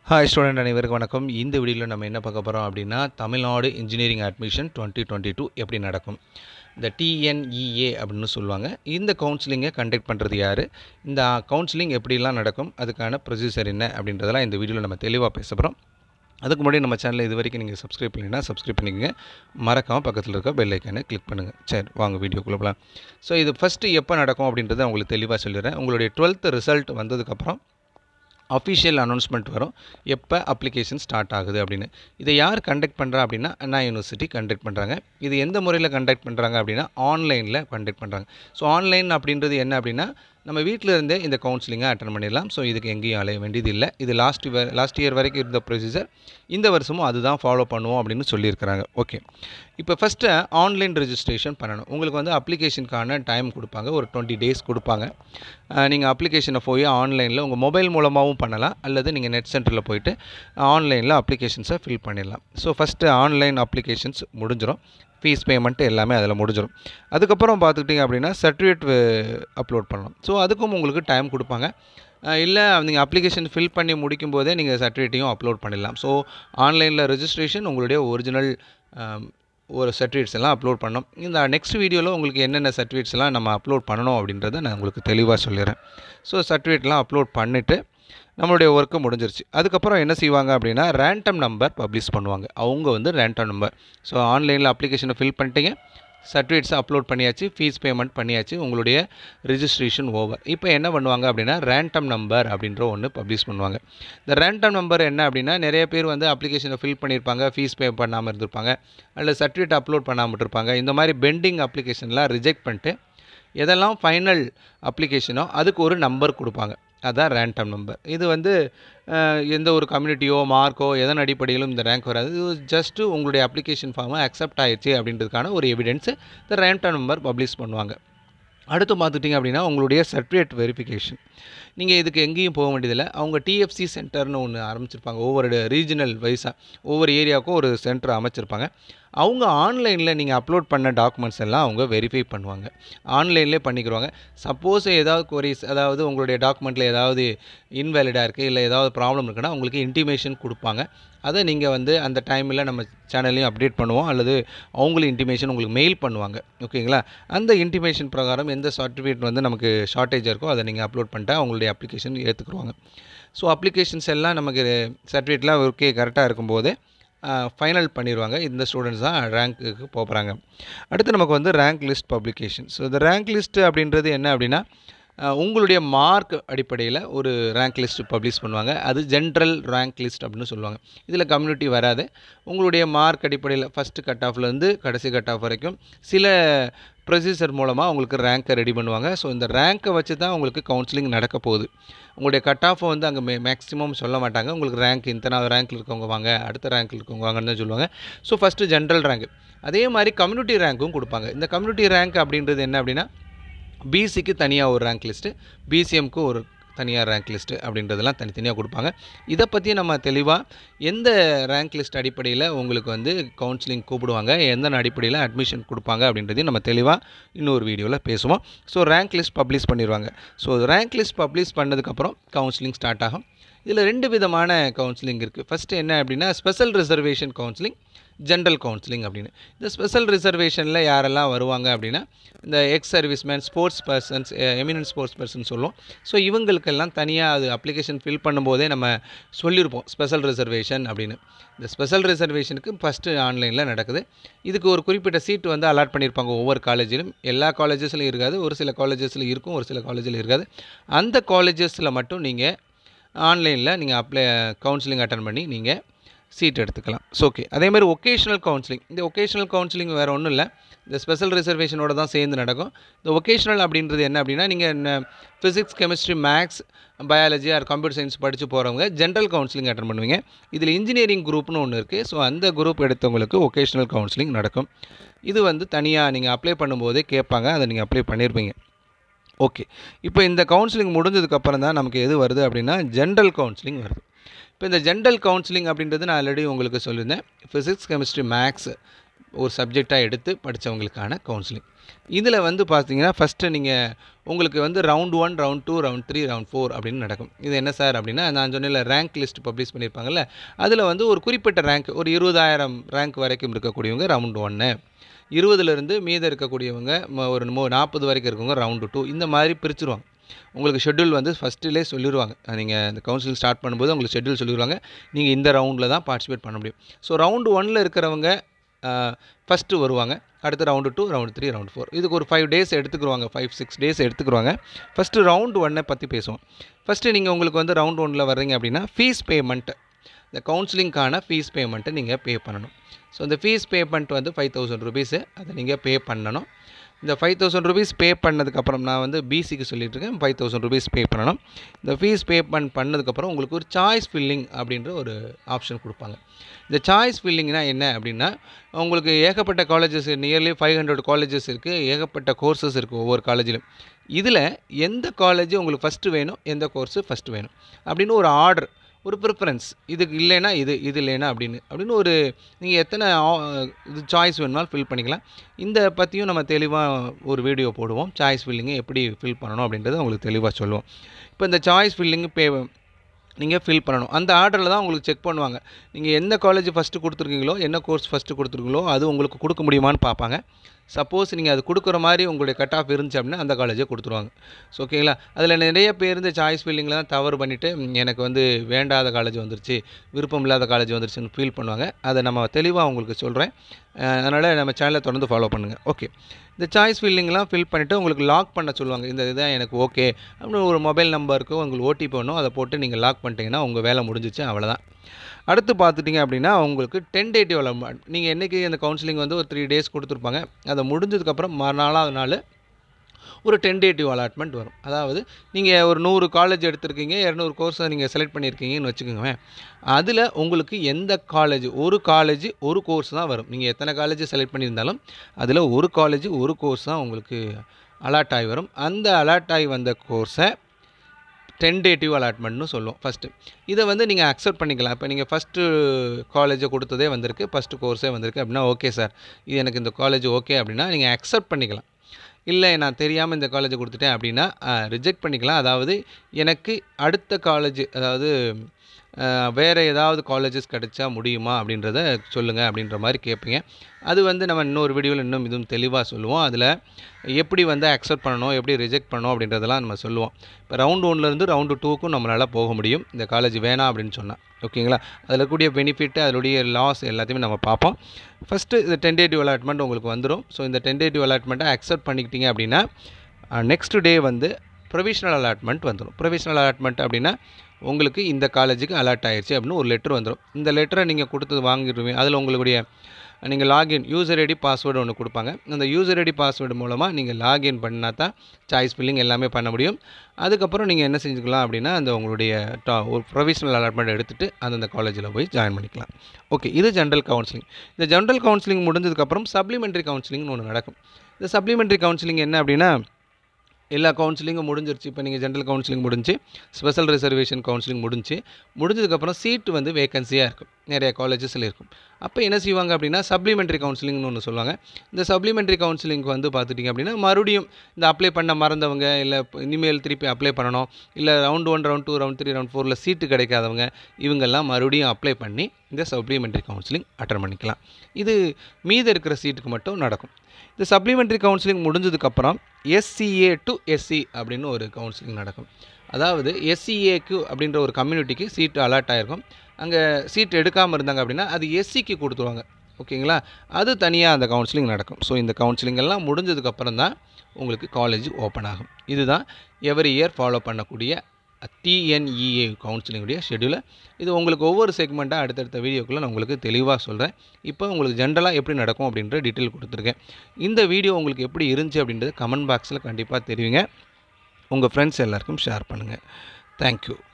hi student அனைவருக்கும் வணக்கம் இந்த வீடியோவில் நம்ம என்ன பார்க்க போகிறோம் அப்படின்னா Tamil Nadu engineering admission twenty twenty two எப்படி நடக்கும் இந்த டிஎன்இஏ அப்படின்னு சொல்லுவாங்க இந்த கவுன்சிலிங்கை கண்டக்ட் பண்ணுறது யார் இந்த கவுன்சிலிங் எப்படிலாம் நடக்கும் அதுக்கான ப்ரொசீஜர் என்ன அப்படின்றதெல்லாம் இந்த வீடியோவில் நம்ம தெளிவாக பேச போகிறோம் அதுக்கு முன்னாடி நம்ம சேனலை இது வரைக்கும் நீங்கள் சப்ஸ்கிரைப் பண்ணிங்கன்னா சப்ஸ்கிரைப் பண்ணிக்கங்க மறக்காமல் பக்கத்தில் இருக்க பெல் ஐக்கானை கிளிக் பண்ணுங்கள் சரி வாங்க வீடியோக்குள்ளே போகலாம் ஸோ இது ஃபஸ்ட்டு எப்போ நடக்கும் அப்படின்றத உங்களுக்கு தெளிவாக சொல்லிடுறேன் உங்களுடைய டுவெல்த்து ரிசல்ட் வந்ததுக்கப்புறம் அஃபிஷியல் அனௌன்ஸ்மெண்ட் வரும் எப்போ அப்ளிகேஷன் ஸ்டார்ட் ஆகுது அப்படின்னு இதை யார் கண்டக்ட் பண்ணுறா அப்படின்னா அண்ணா யூனிவர்சிட்டி கண்டக்ட் பண்ணுறாங்க இது எந்த முறையில் கண்டக்ட் பண்ணுறாங்க அப்படின்னா ஆன்லைனில் கண்டக்ட் பண்ணுறாங்க ஸோ ஆன்லைன் அப்படின்றது என்ன அப்படின்னா நம்ம வீட்டில் இருந்தே இந்த கவுன்சிலிங்கை அட்டன் பண்ணிடலாம் ஸோ இதுக்கு எங்கேயும் அலைய வேண்டியது இல்லை இது லாஸ்ட் லாஸ்ட் இயர் வரைக்கும் இருந்த ப்ரொசீஜர் இந்த வருஷமும் அதுதான் ஃபாலோ பண்ணுவோம் அப்படின்னு சொல்லியிருக்கிறாங்க ஓகே இப்போ ஃபஸ்ட்டு ஆன்லைன் ரெஜிஸ்ட்ரேஷன் பண்ணணும் உங்களுக்கு வந்து அப்ளிகேஷனுக்கான டைம் கொடுப்பாங்க ஒரு டுவெண்ட்டி டேஸ் கொடுப்பாங்க நீங்கள் அப்ளிகேஷனை போய் ஆன்லைனில் உங்கள் மொபைல் மூலமாகவும் பண்ணலாம் அல்லது நீங்கள் நெட் சென்டரில் போயிட்டு ஆன்லைனில் அப்ளிகேஷன்ஸை ஃபில் பண்ணிடலாம் ஸோ ஃபஸ்ட்டு ஆன்லைன் அப்ளிகேஷன்ஸ் முடிஞ்சிடும் ஃபீஸ் பேமெண்ட்டு எல்லாமே அதில் முடிஞ்சிடும் அதுக்கப்புறம் பார்த்துக்கிட்டிங்க அப்படின்னா சர்டிஃபிகேட் அப்லோட் பண்ணலாம் ஸோ அதுக்கும் உங்களுக்கு டைம் கொடுப்பாங்க இல்லை நீங்கள் அப்ளிகேஷன் ஃபில் பண்ணி முடிக்கும் போதே நீங்கள் சர்டிஃபிகேட்டையும் அப்லோட் பண்ணிடலாம் ஸோ ஆன்லைனில் ரெஜிஸ்ட்ரேஷன் உங்களுடைய ஒரிஜினல் ஒரு சர்டிஃபிகேட்ஸ் எல்லாம் அப்லோட் பண்ணோம் இந்த நெக்ஸ்ட் வீடியோவில் உங்களுக்கு என்னென்ன சர்டிஃபிகேட்ஸ் எல்லாம் நம்ம அப்லோட் பண்ணணும் அப்படின்றத நான் உங்களுக்கு தெளிவாக சொல்லிடுறேன் ஸோ சர்டிஃபிகேட்லாம் அப்லோட் பண்ணிவிட்டு நம்மளுடைய ஒர்க்கு முடிஞ்சிருச்சு அதுக்கப்புறம் என்ன செய்வாங்க அப்படின்னா ரேண்டம் நம்பர் பப்ளிஷ் பண்ணுவாங்க அவங்க வந்து ரேண்டம் நம்பர் ஸோ ஆன்லைனில் அப்ளிகேஷனை ஃபில் பண்ணிட்டீங்க சர்டிஃபிகேட்ஸை அப்லோட் பண்ணியாச்சு ஃபீஸ் பேமெண்ட் பண்ணியாச்சு உங்களுடைய ரிஜிஸ்ட்ரேஷன் ஓவர் இப்போ என்ன பண்ணுவாங்க அப்படின்னா ரேண்டம் நம்பர் அப்படின்ற ஒன்று பப்ளிஷ் பண்ணுவாங்க இந்த ரேண்டம் நம்பர் என்ன அப்படின்னா நிறைய பேர் வந்து அப்ளிகேஷனை ஃபில் பண்ணியிருப்பாங்க ஃபீஸ் பே பண்ணாமல் இருந்திருப்பாங்க அல்லது சர்டிஃபிகேட் அப்லோட் பண்ணாமல் இருப்பாங்க இந்த மாதிரி பெண்டிங் அப்ளிகேஷன்லாம் ரிஜெக்ட் பண்ணிட்டு எதெல்லாம் ஃபைனல் அப்ளிகேஷனோ அதுக்கு ஒரு நம்பர் கொடுப்பாங்க அதுதான் ரேண்டம் நம்பர் இது வந்து எந்த ஒரு கம்யூனிட்டியோ மார்க்கோ எதன் அடிப்படையிலும் இந்த ரேங்க் வராது இது ஜஸ்ட்டு உங்களுடைய அப்ளிகேஷன் ஃபார்மை அக்செப்ட் ஆயிடுச்சு அப்படின்றதுக்கான ஒரு எவிடன்ஸு இந்த ரேண்டம் நம்பர் பப்ளிஷ் பண்ணுவாங்க அடுத்து பார்த்துட்டிங்க அப்படின்னா உங்களுடைய சர்டிஃபிகேட் வெரிஃபிகேஷன் நீங்கள் இதுக்கு எங்கேயும் போக வேண்டியதில்லை அவங்க டிஎஃப்சி சென்டர்னு ஒன்று ஆரம்பிச்சிருப்பாங்க ஒவ்வொரு ரீஜனல் வைஸாக ஒவ்வொரு ஏரியாவுக்கும் ஒரு சென்டர் அமைச்சிருப்பாங்க அவங்க ஆன்லைனில் நீங்கள் அப்லோட் பண்ண டாக்குமெண்ட்ஸ் எல்லாம் அவங்க வெரிஃபை பண்ணுவாங்க ஆன்லைன்லேயே பண்ணிக்கிடுவாங்க சப்போஸ் ஏதாவது கொரிஸ் அதாவது உங்களுடைய டாக்குமெண்ட்டில் ஏதாவது இன்வேலிடாக இருக்குது இல்லை ஏதாவது ப்ராப்ளம் இருக்குன்னா உங்களுக்கு இன்டிமேஷன் கொடுப்பாங்க அதை நீங்கள் வந்து அந்த டைமில் நம்ம சேனல்லையும் அப்டேட் பண்ணுவோம் அல்லது அவங்களும் இன்டிமேஷன் உங்களுக்கு மெயில் பண்ணுவாங்க ஓகேங்களா அந்த இன்டிமேஷன் பிரகாரம் எந்த சர்டிஃபிகேட் வந்து நமக்கு ஷார்ட்டேஜ் இருக்கோ அதை நீங்கள் அப்லோட் பண்ணிட்டா அவங்களுடைய அப்ளிகேஷன் ஏற்றுக்குருவாங்க ஸோ அப்ளிகேஷன்ஸ் எல்லாம் நமக்கு சர்டிஃபிகேட்லாம் ஓகே கரெக்டாக இருக்கும்போதே ஃபைனல் பண்ணிடுவாங்க இந்த ஸ்டூடெண்ட்ஸ் தான் ரேங்க்குக்கு போகிறாங்க அடுத்து நமக்கு வந்து ரேங்க் லிஸ்ட் பப்ளிகேஷன் ஸோ இந்த ரேங்க் லிஸ்ட்டு அப்படின்றது என்ன அப்படின்னா உங்களுடைய மார்க் அடிப்படையில் ஒரு ரேங்க் லிஸ்ட் பப்ளிஷ் பண்ணுவாங்க அது ஜென்ரல் ரேங்க் லிஸ்ட் அப்படின்னு சொல்லுவாங்க இதில் கம்யூனிட்டி வராது உங்களுடைய மார்க் அடிப்படையில் ஃபஸ்ட்டு கட் ஆஃப்லேருந்து கடைசி கட் ஆஃப் வரைக்கும் சில ப்ரொசீஜர் மூலமாக உங்களுக்கு ரேங்க்கை ரெடி பண்ணுவாங்க ஸோ இந்த ரேங்க்கை வச்சு தான் உங்களுக்கு கவுன்சிலிங் நடக்க போகுது உங்களுடைய கட் ஆஃபை வந்து அங்கே மே மேக்ஸிமம் சொல்ல மாட்டாங்க உங்களுக்கு ரேங்க் இத்தனாவது ரேங்க்கில் இருக்கவங்க வாங்க அடுத்த ரேங்க்கில் இருக்கவங்க வாங்கன்னு தான் சொல்லுவாங்க ஸோ ஃபஸ்ட்டு ஜென்ரல் ரேங்க் அதே மாதிரி கம்யூனிட்டி ரேங்க்கும் கொடுப்பாங்க இந்த கம்யூனிட்டி ரேங்க் அப்படின்றது என்ன அப்படின்னா பிசிக்கு தனியாக ஒரு ரேங்க் லிஸ்ட்டு பிசிஎம்க்கு ஒரு தனியாக ரேங்க் லிஸ்ட்டு அப்படின்றதெல்லாம் தனித்தனியாக கொடுப்பாங்க இதை பற்றி நம்ம தெளிவாக எந்த ரேங்க் லிஸ்ட் அடிப்படையில் உங்களுக்கு வந்து கவுன்சிலிங் கூப்பிடுவாங்க எந்த அடிப்படையில் அட்மிஷன் கொடுப்பாங்க அப்படின்றதையும் நம்ம தெளிவாக இன்னொரு வீடியோவில் பேசுவோம் ஸோ ரேங்க் லிஸ்ட் பப்ளிஷ் பண்ணிடுவாங்க ஸோ ரேங்க் லிஸ்ட் பப்ளிஷ் பண்ணதுக்கப்புறம் கவுன்சிலிங் ஸ்டார்ட் ஆகும் இதில் ரெண்டு விதமான கவுன்சிலிங் இருக்குது ஃபஸ்ட்டு என்ன அப்படின்னா special reservation counselling general counselling அப்படின்னு இந்த ஸ்பெஷல் ரிசர்வேஷனில் யாரெல்லாம் வருவாங்க அப்படின்னா இந்த ex serviceman sports persons eminent sports person சொல்லுவோம் ஸோ இவங்களுக்கெல்லாம் தனியாக அது அப்ளிகேஷன் ஃபில் பண்ணும்போதே நம்ம சொல்லியிருப்போம் ஸ்பெஷல் ரிசர்வேஷன் அப்படின்னு இந்த ஸ்பெஷல் ரிசர்வேஷனுக்கு ஃபஸ்ட்டு ஆன்லைனில் நடக்குது இதுக்கு ஒரு குறிப்பிட்ட சீட் வந்து அலாட் பண்ணியிருப்பாங்க ஒவ்வொரு காலேஜிலும் எல்லா காலேஜஸ்லையும் இருக்காது ஒரு சில காலேஜஸில் இருக்கும் ஒரு சில காலேஜில் இருக்காது அந்த காலேஜஸில் மட்டும் நீங்கள் ஆன்லைனில் நீங்கள் அப்ளை கவுன்சிலிங் அட்டன் பண்ணி நீங்கள் சீட் எடுத்துக்கலாம் ஸோ ஓகே அதேமாதிரி ஒகேஷ்னல் கவுன்சிலிங் இந்த ஒகேஷ்னல் கவுன்சிலிங் வேறு ஒன்றும் இல்லை இந்த ஸ்பெஷல் ரிசர்வேஷனோட தான் சேர்ந்து நடக்கும் இந்த ஒகேஷ்னல் அப்படின்றது என்ன அப்படின்னா நீங்கள் physics chemistry maths biology or computer science படித்து போகிறவங்க ஜென்ரல் கவுன்சிலிங் அட்டன் பண்ணுவீங்க இதில் இன்ஜினியரிங் குரூப்னு ஒன்று இருக்குது ஸோ அந்த குரூப் எடுத்தவங்களுக்கு ஒகேஷ்னல் கவுன்சிலிங் நடக்கும் இது வந்து தனியாக நீங்கள் அப்ளை பண்ணும்போதே கேட்பாங்க அதை நீங்கள் அப்ளை பண்ணியிருப்பீங்க ஓகே இப்போ இந்த கவுன்சிலிங் முடிஞ்சதுக்கப்புறம் தான் நமக்கு எது வருது அப்படின்னா ஜென்ரல் கவுன்சிலிங் வருது இப்போ இந்த ஜென்ரல் கவுன்சிலிங் அப்படின்றது நான் ஆல்ரெடி உங்களுக்கு சொல்லியிருந்தேன் ஃபிசிக்ஸ் கெமிஸ்ட்ரி மேக்ஸ் ஒரு சப்ஜெக்டாக எடுத்து படித்தவங்களுக்கான கவுன்சிலிங் இதில் வந்து பார்த்தீங்கன்னா ஃபஸ்ட்டு நீங்கள் உங்களுக்கு வந்து round one round two round three round four அப்படின்னு நடக்கும் இது என்ன சார் அப்படின்னா நான் சொன்னேன்ல ரேங்க் லிஸ்ட் பப்ளிஷ் பண்ணியிருப்பாங்கல்ல அதில் வந்து ஒரு குறிப்பிட்ட ரேங்க் ஒரு இருபதாயிரம் ரேங்க் வரைக்கும் இருக்கக்கூடியவங்க ரவுண்ட் ஒன்று இருபதுலேருந்து மீதம் இருக்கக்கூடியவங்க ம- ஒரு மோ நாற்பது வரைக்கும் இருக்கவங்க ரவுண்டு டூ இந்த மாதிரி பிரிச்சுருவாங்க உங்களுக்கு ஷெட்யூல் வந்து ஃபஸ்ட்டிலே சொல்லிடுவாங்க நீங்கள் இந்த கவுன்சிலிங் ஸ்டார்ட் பண்ணும்போது உங்களுக்கு ஷெட்யூல் சொல்லிடுவாங்க நீங்கள் இந்த ரவுண்டில் தான் பார்ட்டிசிபேட் பண்ண முடியும் ஸோ ரவுண்டு ஒனில் இருக்கிறவங்க ஃபஸ்ட்டு வருவாங்க அடுத்து round two round three round four இதுக்கு ஒரு ஃபைவ் டேஸ் எடுத்துக்குருவாங்க ஃபைவ் சிக்ஸ் டேஸ் எடுத்துக்குருவாங்க ஃபஸ்ட்டு ரவுண்டு ஒன்னை பற்றி பேசுவோம் ஃபஸ்ட்டு நீங்கள் உங்களுக்கு வந்து ரவுண்ட் ஒனில் வர்றீங்க அப்படின்னா ஃபீஸ் பேமெண்ட் இந்த கவுன்சிலிங்க்கான ஃபீஸ் பேமெண்ட்டை நீங்கள் பே பண்ணணும் ஸோ இந்த ஃபீஸ் பேமெண்ட் வந்து ஃபைவ் தௌசண்ட் ருபீஸு அதை நீங்கள் பே பண்ணணும் இந்த ஃபைவ் தௌசண்ட் ருபீஸ் பே பண்ணதுக்கப்புறம் நான் வந்து பிசிக்கு சொல்லிட்டு இருக்கேன் ஃபைவ் தௌசண்ட் ருபீஸ் பே பண்ணணும் இந்த ஃபீஸ் பே பண் பண்ணதுக்கப்புறம் உங்களுக்கு ஒரு சாய்ஸ் ஃபில்லிங் அப்படின்ற ஒரு ஆப்ஷன் கொடுப்பாங்க இந்த சாய்ஸ் ஃபில்லிங்னா என்ன அப்படின்னா உங்களுக்கு ஏகப்பட்ட colleges nearly five hundred colleges இருக்குது ஏகப்பட்ட கோர்சஸ் இருக்குது ஒவ்வொரு காலேஜிலும் இதில் எந்த காலேஜ் உங்களுக்கு ஃபஸ்ட்டு வேணும் எந்த கோர்ஸு ஃபஸ்ட்டு வேணும் அப்படின்னு ஒரு ஆர்டர் ஒரு ப்ரிஃபரன்ஸ் இதுக்கு இல்லைன்னா இது இது இல்லைன்னா அப்படின்னு அப்படின்னு ஒரு நீங்கள் எத்தனை ஆ- இது சாய்ஸ் வேணுமாலும் ஃபில் பண்ணிக்கலாம் இந்த பற்றியும் நம்ம தெளிவாக ஒரு வீடியோ போடுவோம் சாய்ஸ் ஃபில்லிங்கை எப்படி ஃபில் பண்ணணும் அப்படின்றத உங்களுக்கு தெளிவாக சொல்லுவோம் இப்போ இந்த சாய்ஸ் ஃபில்லிங்கு பே நீங்கள் ஃபில் பண்ணணும் அந்த ஆர்டரில் தான் உங்களுக்கு செக் பண்ணுவாங்க நீங்கள் எந்த காலேஜ் ஃபஸ்ட்டு கொடுத்துருக்கீங்களோ என்ன கோர்ஸ் ஃபஸ்ட்டு கொடுத்துருக்கீங்களோ அது உங்களுக்கு கொடுக்க முடியுமான்னு பார்ப்பாங்க சப்போஸ் நீங்கள் அது கொடுக்குற மாதிரி உங்களுடைய கட் ஆஃப் இருந்துச்சு அப்படின்னா அந்த காலேஜே கொடுத்துருவாங்க ஸோ ஓகேங்களா அதில் நிறைய பேர் இந்த சாய்ஸ் ஃபில்லிங்கில் தான் தவறு பண்ணிவிட்டு எனக்கு வந்து வேண்டாத காலேஜ் வந்துருச்சு விருப்பம் இல்லாத காலேஜ் வந்துருச்சுன்னு ஃபீல் பண்ணுவாங்க அதை நம்ம தெளிவாக உங்களுக்கு சொல்கிறேன் அதனால் நம்ம சேனலை தொடர்ந்து ஃபாலோ பண்ணுங்கள் ஓகே இந்த சாய்ஸ் ஃபில்லிங்லாம் ஃபில் பண்ணிவிட்டு உங்களுக்கு லாக் பண்ண சொல்லுவாங்க இந்த இதுதான் எனக்கு ஓகே அப்படின்னு ஒரு மொபைல் நம்பருக்கு உங்களுக்கு ஓடிபி வேணும் அதை போட்டு நீங்கள் லாக் பண்ணிட்டீங்கன்னா உங்கள் வேலை முடிஞ்சிச்சு அவ்வளோதான் அடுத்து பார்த்துட்டிங்க அப்படின்னா உங்களுக்கு டென்டேட்டிவ் அலாட்மெண்ட் நீங்கள் என்றைக்கு அந்த கவுன்சிலிங் வந்து ஒரு த்ரீ டேஸ் கொடுத்துருப்பாங்க அதை முடிஞ்சதுக்கப்புறம் மறுநாளாவது நாள் ஒரு டென்டேட்டிவ் அலாட்மெண்ட் வரும் அதாவது நீங்கள் ஒரு நூறு காலேஜ் எடுத்திருக்கீங்க இரநூறு கோர்ஸை நீங்கள் செலக்ட் பண்ணியிருக்கீங்கன்னு வச்சுக்கோங்க அதில் உங்களுக்கு எந்த காலேஜ் ஒரு காலேஜ் ஒரு கோர்ஸ் தான் வரும் நீங்கள் எத்தனை காலேஜ் செலக்ட் பண்ணியிருந்தாலும் அதில் ஒரு காலேஜ் ஒரு கோர்ஸ் தான் உங்களுக்கு அலாட் ஆகி வரும் அந்த அலாட் ஆகி வந்த கோர்ஸை டென்டேட்டிவ் அலாட்மெண்ட்னு சொல்லுவோம் ஃபஸ்ட்டு இதை வந்து நீங்கள் அக்செப்ட் பண்ணிக்கலாம் இப்போ நீங்கள் ஃபஸ்ட்டு காலேஜை கொடுத்ததே வந்திருக்கு ஃபஸ்ட்டு கோர்ஸே வந்திருக்கு அப்படின்னா ஓகே சார் இது எனக்கு இந்த காலேஜ் ஓகே அப்படின்னா நீங்கள் அக்செப்ட் பண்ணிக்கலாம் இல்லை நான் தெரியாமல் இந்த காலேஜை கொடுத்துட்டேன் அப்படின்னா ரிஜெக்ட் பண்ணிக்கலாம் அதாவது எனக்கு அடுத்த காலேஜ் அதாவது அஹ், வேறு ஏதாவது காலேஜஸ் கிடைச்சா முடியுமா அப்படின்றத சொல்லுங்கள் அப்படின்ற மாதிரி கேட்பீங்க அது வந்து நம்ம இன்னொரு வீடியோவில் இன்னும் இதுவும் தெளிவாக சொல்லுவோம் அதில் எப்படி வந்து அக்செப்ட் பண்ணணும் எப்படி ரிஜெக்ட் பண்ணணும் அப்படின்றதெல்லாம் நம்ம சொல்லுவோம் இப்போ ரவுண்ட் ஒன்லேருந்து ரவுண்டு டூக்கும் நம்மளால் போக முடியும் இந்த காலேஜ் வேணாம் அப்படின்னு சொன்னால் ஓகேங்களா அதில் கூடிய பெனிஃபிட்டு அதனுடைய லாஸ் எல்லாத்தையுமே நம்ம பார்ப்போம் ஃபஸ்ட்டு இந்த டென்டேட்டிவ் அலாட்மெண்ட் உங்களுக்கு வந்துடும் ஸோ இந்த டென்டேட்டிவ் அலாட்மெண்ட்டை அக்செப்ட் பண்ணிக்கிட்டீங்க அப்படின்னா நெக்ஸ்ட் டே வந்து ப்ரொவிஷனல் அலாட்மெண்ட் வந்துடும் ப்ரொவிஷனல் அலாட்மெண்ட் அப்படின்னா உங்களுக்கு இந்த காலேஜுக்கு அலாட் ஆயிடுச்சு அப்படின்னு ஒரு லெட்டர் வந்துடும் இந்த லெட்டரை நீங்கள் கொடுத்து வாங்கிடுவீங்க அதில் உங்களுடைய நீங்கள் லாகின் யூசர் ஐடி பாஸ்வேர்டு ஒன்று கொடுப்பாங்க அந்த யூசர் ஐடி பாஸ்வேர்டு மூலமாக நீங்கள் லாகின் பண்ணால் தான் சாய்ஸ் ஃபில்லிங் எல்லாமே பண்ண முடியும் அதுக்கப்புறம் நீங்கள் என்ன செஞ்சுக்கலாம் அப்படின்னா அந்த உங்களுடைய டா ஒரு ப்ரொவிஷனல் அலாட்மெண்ட் எடுத்துகிட்டு அந்தந்த காலேஜில் போய் ஜாயின் பண்ணிக்கலாம் ஓகே இது ஜென்ரல் கவுன்சிலிங் இந்த ஜென்ரல் கவுன்சிலிங் முடிஞ்சதுக்கப்புறம் சப்ளிமெண்ட்ரி கவுன்சிலிங்னு ஒன்று நடக்கும் இந்த சப்ளிமெண்ட்ரி கவுன்சிலிங் என்ன அப்படின்னா எல்லா கவுன்சிலிங்கும் முடிஞ்சிருச்சு இப்போ நீங்கள் ஜென்ரல் கவுன்சிலிங் முடிஞ்சு ஸ்பெஷல் ரிசர்வேஷன் கவுன்சிலிங் முடிஞ்சு முடிஞ்சதுக்கப்புறம் சீட்டு வந்து வேகன்சியாக இருக்கும் நிறைய காலேஜஸில் இருக்கும் அப்போ என்ன செய்வாங்க அப்படின்னா சப்ளிமெண்ட்ரி கவுன்சிலிங்னு ஒன்று சொல்லுவாங்க இந்த சப்ளிமெண்ட்ரி கவுன்சிலிங்க்கு வந்து பார்த்துட்டிங்க அப்படின்னா மறுபடியும் இந்த அப்ளை பண்ண மறந்தவங்க இல்லை இனிமேல் திருப்பி அப்ளை பண்ணணும் இல்லை round one round two round three round ஃபோரில் சீட்டு கிடைக்காதவங்க இவங்கெல்லாம் மறுபடியும் அப்ளை பண்ணி இந்த சப்ளிமெண்ட்ரி கவுன்சிலிங் அட்டன் பண்ணிக்கலாம் இது மீத இருக்கிற சீட்டுக்கு மட்டும் நடக்கும் இந்த சப்ளிமெண்ட்ரி கவுன்சிலிங் முடிஞ்சதுக்கப்புறம் எஸ்சிஏ டு எஸ்சி அப்படின்னு ஒரு கவுன்சிலிங் நடக்கும் அதாவது எஸ்சிஏக்கு அப்படின்ற ஒரு கம்யூனிட்டிக்கு சீட்டு அலாட் ஆகிருக்கும் அங்கே சீட் எடுக்காமல் இருந்தாங்க அப்படின்னா அது எஸ்சிக்கு கொடுத்துருவாங்க ஓகேங்களா அது தனியாக அந்த கவுன்சிலிங் நடக்கும் ஸோ இந்த கவுன்சிலிங் எல்லாம் முடிஞ்சதுக்கப்புறம் தான் உங்களுக்கு காலேஜ் ஓப்பன் ஆகும் இதுதான் எவரி இயர் ஃபாலோ பண்ணக்கூடிய டிஎன்இஏ கவுன்சிலிங்குடைய ஷெடியூலை இது உங்களுக்கு ஒவ்வொரு செக்மெண்ட்டாக அடுத்தடுத்த வீடியோக்குள்ளே நான் உங்களுக்கு தெளிவாக சொல்கிறேன் இப்போ உங்களுக்கு ஜென்ரலாக எப்படி நடக்கும் அப்படின்ற டீட்டெயில் கொடுத்துருக்கேன் இந்த வீடியோ உங்களுக்கு எப்படி இருந்துச்சு அப்படின்றது கமெண்ட் பாக்ஸில் கண்டிப்பாக தெரிவிங்க உங்கள் ஃப்ரெண்ட்ஸ் எல்லாருக்கும் ஷேர் பண்ணுங்கள் தேங்க்யூ